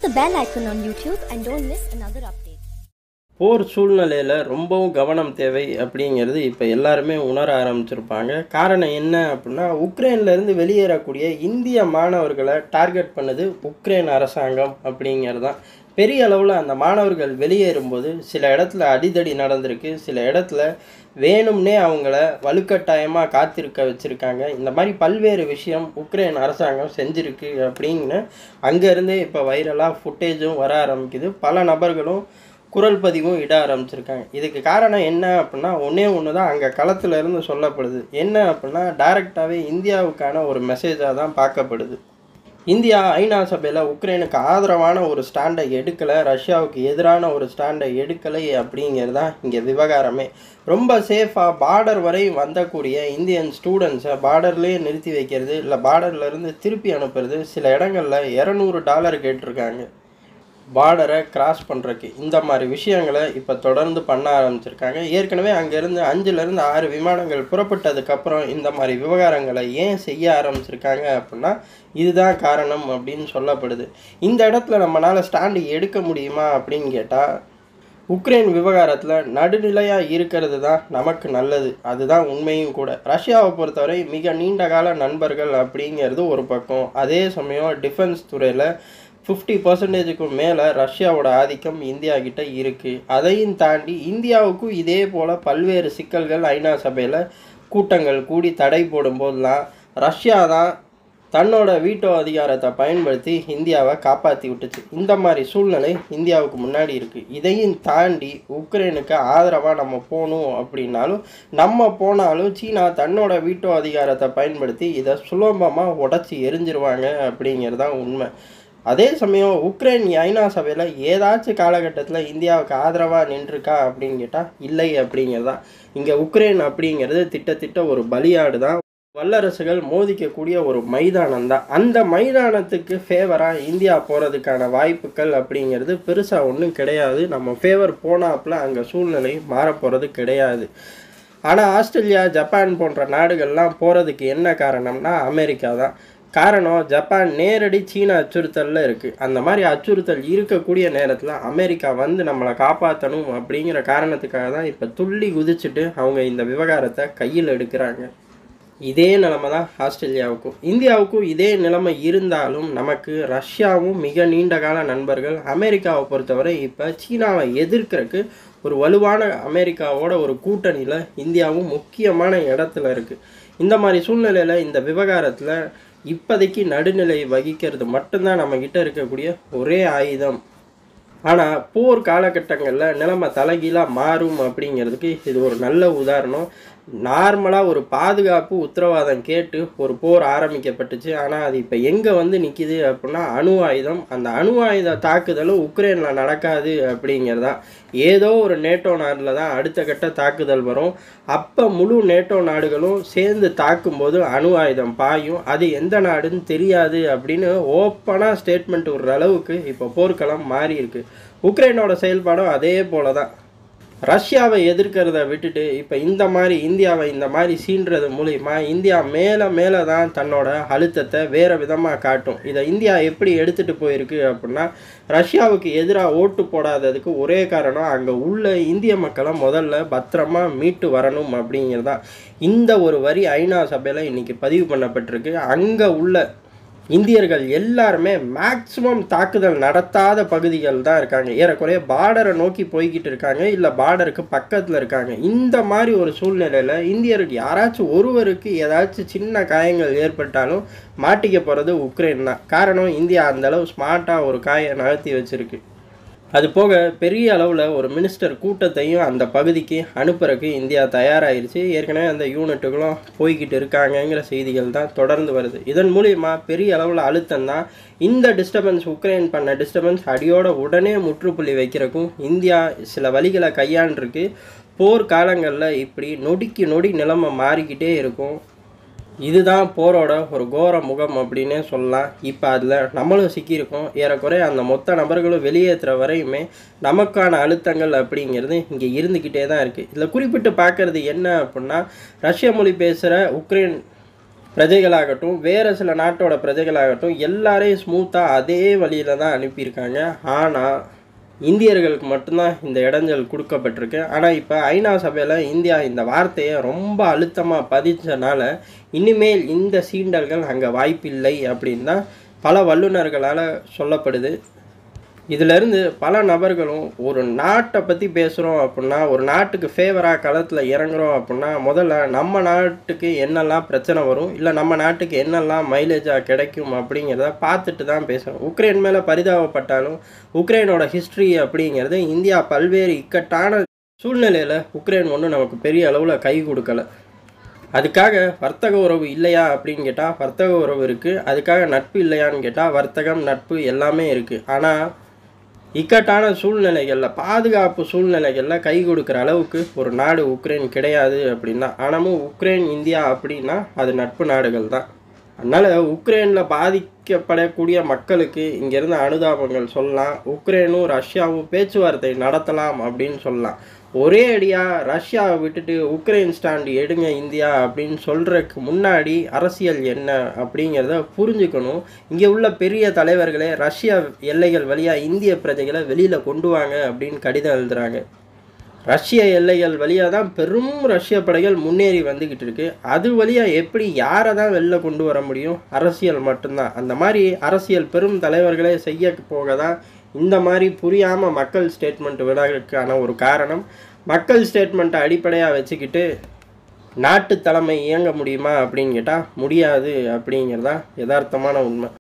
the bell icon on YouTube and don't miss another update. போர் சூழ்நிலையில் ரொம்பவும் கவனம் தேவை அப்படிங்கிறது இப்போ எல்லாருமே உணர ஆரம்பிச்சிருப்பாங்க காரணம் என்ன அப்படின்னா உக்ரைன்லேருந்து வெளியேறக்கூடிய இந்திய மாணவர்களை டார்கெட் பண்ணது உக்ரைன் அரசாங்கம் அப்படிங்கிறது தான் பெரிய அளவில் அந்த மாணவர்கள் வெளியேறும்போது சில இடத்துல அடிதடி நடந்திருக்கு சில இடத்துல வேணும்னே அவங்கள வலுக்கட்டாயமாக காத்திருக்க வச்சுருக்காங்க இந்த மாதிரி பல்வேறு விஷயம் உக்ரைன் அரசாங்கம் செஞ்சுருக்கு அப்படின்னு அங்கேருந்தே இப்போ வைரலாக ஃபுட்டேஜும் வர ஆரம்பிக்குது பல நபர்களும் குரல் பதிவும் இட ஆரம்பிச்சிருக்காங்க இதுக்கு காரணம் என்ன அப்படின்னா ஒன்றே ஒன்று தான் அங்கே களத்துல இருந்து சொல்லப்படுது என்ன அப்படின்னா டைரெக்டாகவே இந்தியாவுக்கான ஒரு மெசேஜாக தான் பார்க்கப்படுது இந்தியா ஐநா சபையில் உக்ரைனுக்கு ஆதரவான ஒரு ஸ்டாண்டை எடுக்கலை ரஷ்யாவுக்கு எதிரான ஒரு ஸ்டாண்டை எடுக்கலை அப்படிங்கிறது தான் இங்கே விவகாரமே ரொம்ப சேஃபாக பார்டர் வரை வந்தக்கூடிய இந்தியன் ஸ்டூடெண்ட்ஸை பார்டர்லேயே நிறுத்தி வைக்கிறது இல்லை பார்டர்லேருந்து திருப்பி அனுப்புறது சில இடங்களில் இரநூறு டாலர் கேட்டிருக்காங்க பார்டரை கிராஸ் பண்ணுறக்கு இந்த மாதிரி விஷயங்களை இப்போ தொடர்ந்து பண்ண ஆரம்பிச்சிருக்காங்க ஏற்கனவே அங்கேருந்து அஞ்சுலேருந்து ஆறு விமானங்கள் புறப்பட்டதுக்கப்புறம் இந்த மாதிரி விவகாரங்களை ஏன் செய்ய ஆரம்பிச்சிருக்காங்க அப்படின்னா இதுதான் காரணம் அப்படின்னு சொல்லப்படுது இந்த இடத்துல நம்மளால் ஸ்டாண்டு எடுக்க முடியுமா அப்படின்னு கேட்டால் உக்ரைன் விவகாரத்தில் நடுநிலையாக இருக்கிறது தான் நமக்கு நல்லது அதுதான் உண்மையும் கூட ரஷ்யாவை பொறுத்தவரை மிக நீண்ட கால நண்பர்கள் அப்படிங்கிறது ஒரு பக்கம் அதே சமயம் டிஃபென்ஸ் துறையில் ஃபிஃப்டி பர்சன்டேஜுக்கு மேலே ரஷ்யாவோட ஆதிக்கம் இந்தியா கிட்ட இருக்குது அதையும் தாண்டி இந்தியாவுக்கும் இதே போல் பல்வேறு சிக்கல்கள் ஐநா சபையில் கூட்டங்கள் கூடி தடை போடும்போதெல்லாம் ரஷ்யா தான் தன்னோட வீட்டோ அதிகாரத்தை பயன்படுத்தி இந்தியாவை காப்பாற்றி விட்டுச்சு இந்த மாதிரி சூழ்நிலை இந்தியாவுக்கு முன்னாடி இருக்குது இதையும் தாண்டி உக்ரைனுக்கு ஆதரவாக நம்ம போகணும் அப்படின்னாலும் நம்ம போனாலும் சீனா தன்னோட வீட்டோ அதிகாரத்தை பயன்படுத்தி இதை சுலபமாக உடச்சி எரிஞ்சிருவாங்க அப்படிங்கிறது தான் உண்மை அதே சமயம் உக்ரைன் ஐநா சபையில் ஏதாச்சும் காலகட்டத்தில் இந்தியாவுக்கு ஆதரவாக நின்றுருக்கா அப்படின்னு கேட்டால் இல்லை அப்படிங்கிறது தான் இங்கே உக்ரைன் அப்படிங்கிறது திட்டத்திட்ட ஒரு பலியாடு தான் வல்லரசுகள் மோதிக்கக்கூடிய ஒரு மைதானம் தான் அந்த மைதானத்துக்கு ஃபேவராக இந்தியா போகிறதுக்கான வாய்ப்புகள் அப்படிங்கிறது பெருசாக ஒன்றும் கிடையாது நம்ம ஃபேவர் போனாப்புல அங்கே சூழ்நிலை மாறப்போகிறது கிடையாது ஆனால் ஆஸ்திரேலியா ஜப்பான் போன்ற நாடுகள்லாம் போகிறதுக்கு என்ன காரணம்னா அமெரிக்கா தான் காரணம் ஜப்பான் நேரடி சீன அச்சுறுத்தலில் இருக்குது அந்த மாதிரி அச்சுறுத்தல் இருக்கக்கூடிய நேரத்தில் அமெரிக்கா வந்து நம்மளை காப்பாற்றணும் அப்படிங்கிற காரணத்துக்காக தான் இப்போ துள்ளி குதிச்சுட்டு அவங்க இந்த விவகாரத்தை கையில் எடுக்கிறாங்க இதே நிலைமை தான் ஆஸ்திரேலியாவுக்கும் இந்தியாவுக்கும் இதே நிலைமை இருந்தாலும் நமக்கு ரஷ்யாவும் மிக நீண்ட கால நண்பர்கள் அமெரிக்காவை பொறுத்தவரை இப்போ சீனாவை எதிர்க்கிறதுக்கு ஒரு வலுவான அமெரிக்காவோட ஒரு கூட்டணியில் இந்தியாவும் முக்கியமான இடத்துல இருக்குது இந்த மாதிரி சூழ்நிலையில் இந்த விவகாரத்தில் இப்போதைக்கு நடுநிலை வகிக்கிறது மட்டும்தான் நம்மக்கிட்ட இருக்கக்கூடிய ஒரே ஆயுதம் ஆனால் போர் காலகட்டங்களில் நிலைமை தலைகீழாக மாறும் அப்படிங்கிறதுக்கு இது ஒரு நல்ல உதாரணம் நார்மலாக ஒரு பாதுகாப்பு உத்தரவாதம் கேட்டு ஒரு போர் ஆரம்பிக்கப்பட்டுச்சு ஆனால் அது இப்போ எங்கே வந்து நிற்கிது அப்படின்னா அணு ஆயுதம் அந்த அணு ஆயுத தாக்குதலும் உக்ரைனில் நடக்காது அப்படிங்கிறதா ஏதோ ஒரு நேட்டோ நாட்டில் தான் அடுத்த கட்ட தாக்குதல் வரும் அப்போ முழு நேட்டோ நாடுகளும் சேர்ந்து தாக்கும்போது அணு ஆயுதம் பாயும் அது எந்த நாடுன்னு தெரியாது அப்படின்னு ஓப்பனாக ஸ்டேட்மெண்ட் விடுற அளவுக்கு இப்போ போர்க்களம் மாறி இருக்கு உக்ரைனோட செயல்பாடும் அதே போல தான் ரஷ்யாவை எதிர்க்கிறத விட்டுட்டு இப்போ இந்த மாதிரி இந்தியாவை இந்த மாதிரி சீன்றது மூலிமா இந்தியா மேலே மேலே தான் தன்னோட அழுத்தத்தை வேறு விதமாக காட்டும் இதை இந்தியா எப்படி எடுத்துகிட்டு போயிருக்கு அப்படின்னா ரஷ்யாவுக்கு எதிராக ஓட்டு போடாததுக்கு ஒரே காரணம் அங்கே உள்ள இந்திய மக்களை முதல்ல பத்திரமா மீட்டு வரணும் அப்படிங்கிறது தான் இந்த ஒரு வரி ஐநா சபையில் இன்றைக்கி பதிவு பண்ணப்பட்டிருக்கு அங்கே உள்ள இந்தியர்கள் எல்லாருமே மேக்சிமம் தாக்குதல் நடத்தாத பகுதிகள் தான் இருக்காங்க ஏறக்குறைய பார்டரை நோக்கி போய்கிட்டு இருக்காங்க இல்லை பார்டருக்கு பக்கத்தில் இருக்காங்க இந்த மாதிரி ஒரு சூழ்நிலையில் இந்தியருக்கு யாராச்சும் ஒருவருக்கு ஏதாச்சும் சின்ன காயங்கள் ஏற்பட்டாலும் மாட்டிக்க போகிறது உக்ரைன் தான் காரணம் இந்தியா அந்தளவு ஸ்மார்ட்டாக ஒரு காயை நகர்த்தி வச்சுருக்கு அது போக பெரிய அளவில் ஒரு மினிஸ்டர் கூட்டத்தையும் அந்த பகுதிக்கு அனுப்புறதுக்கு இந்தியா தயாராகிருச்சு ஏற்கனவே அந்த யூனிட்டுகளும் போய்கிட்டு இருக்காங்கங்கிற செய்திகள் தான் தொடர்ந்து வருது இதன் மூலிமா பெரிய அளவில் அழுத்தம் தான் இந்த டிஸ்டர்பன்ஸ் உக்ரைன் பண்ண டிஸ்டர்பன்ஸ் அடியோட உடனே முற்றுப்புள்ளி வைக்கிறக்கும் இந்தியா சில வழிகளை கையாண்டிருக்கு போர் காலங்களில் இப்படி நொடிக்கு நொடி நிலைமை மாறிக்கிட்டே இருக்கும் இதுதான் போரோட ஒரு கோர முகம் அப்படின்னே சொல்லலாம் இப்போ அதில் நம்மளும் சிக்கியிருக்கோம் ஏறக்குறைய அந்த மொத்த நபர்களும் வெளியேற்றுற வரையுமே நமக்கான அழுத்தங்கள் அப்படிங்கிறது இங்கே இருந்துக்கிட்டே தான் இருக்குது இதில் குறிப்பிட்டு பார்க்குறது என்ன அப்படின்னா ரஷ்ய மொழி பேசுகிற உக்ரைன் பிரஜைகளாகட்டும் வேறு சில நாட்டோட பிரஜைகளாகட்டும் எல்லாரையும் ஸ்மூத்தாக அதே வழியில் தான் அனுப்பியிருக்காங்க ஆனால் இந்தியர்களுக்கு மட்டும்தான் இந்த இடைஞ்சல் கொடுக்கப்பட்டிருக்கு ஆனால் இப்போ ஐநா சபையில் இந்தியா இந்த வார்த்தையை ரொம்ப அழுத்தமாக பதிச்சனால இனிமேல் இந்த சீண்டல்கள் அங்கே வாய்ப்பில்லை அப்படின்னு தான் பல வல்லுநர்களால் சொல்லப்படுது இதிலிருந்து பல நபர்களும் ஒரு நாட்டை பற்றி பேசுகிறோம் அப்படின்னா ஒரு நாட்டுக்கு ஃபேவராக களத்தில் இறங்குறோம் அப்படின்னா முதல்ல நம்ம நாட்டுக்கு என்னெல்லாம் பிரச்சனை வரும் இல்லை நம்ம நாட்டுக்கு என்னெல்லாம் மைலேஜாக கிடைக்கும் அப்படிங்கிறத பார்த்துட்டு தான் பேசணும் உக்ரைன் மேலே பரிதாபப்பட்டாலும் உக்ரைனோட ஹிஸ்ட்ரி அப்படிங்கிறது இந்தியா பல்வேறு இக்கட்டான சூழ்நிலையில் உக்ரைன் ஒன்றும் நமக்கு பெரிய அளவில் கை கொடுக்கல அதுக்காக வர்த்தக உறவு இல்லையா அப்படின்னு கேட்டால் வர்த்தக உறவு இருக்குது அதுக்காக நட்பு இல்லையான்னு கேட்டால் வர்த்தகம் நட்பு எல்லாமே இருக்குது ஆனால் இக்கட்டான சூழ்நிலைகளில் பாதுகாப்பு சூழ்நிலைகளில் கை கொடுக்குற அளவுக்கு ஒரு நாடு உக்ரைன் கிடையாது அப்படின்னா ஆனாலும் உக்ரைன் இந்தியா அப்படின்னா அது நட்பு நாடுகள் தான் அதனால் உக்ரைனில் பாதிக்கப்படக்கூடிய மக்களுக்கு இங்கேருந்து அனுதாபங்கள் சொல்லலாம் உக்ரைனும் ரஷ்யாவும் பேச்சுவார்த்தை நடத்தலாம் அப்படின்னு சொல்லலாம் ஒரே அடியாக ரஷ்யாவை விட்டுட்டு உக்ரைன் ஸ்டாண்டு எடுங்க இந்தியா அப்படின்னு சொல்கிறதுக்கு முன்னாடி அரசியல் என்ன அப்படிங்கிறத புரிஞ்சுக்கணும் இங்கே உள்ள பெரிய தலைவர்களே ரஷ்யா எல்லைகள் வழியாக இந்திய பிரஜைகளை வெளியில் கொண்டு வாங்க அப்படின்னு கடிதம் எழுதுகிறாங்க ரஷ்ய எல்லைகள் வழியாக தான் பெரும் ரஷ்ய படைகள் முன்னேறி வந்துக்கிட்டு இருக்கு அது வழியாக எப்படி யாரை தான் வெளில கொண்டு வர முடியும் அரசியல் மட்டும்தான் அந்த மாதிரி அரசியல் பெரும் தலைவர்களே செய்ய போக தான் இந்த மாதிரி புரியாமல் மக்கள் ஸ்டேட்மெண்ட் விடுறதுக்கான ஒரு காரணம் மக்கள் ஸ்டேட்மெண்ட்டை அடிப்படையாக வச்சுக்கிட்டு நாட்டு தலைமை இயங்க முடியுமா அப்படின்னு கேட்டால் முடியாது அப்படிங்கிறதா யதார்த்தமான உண்மை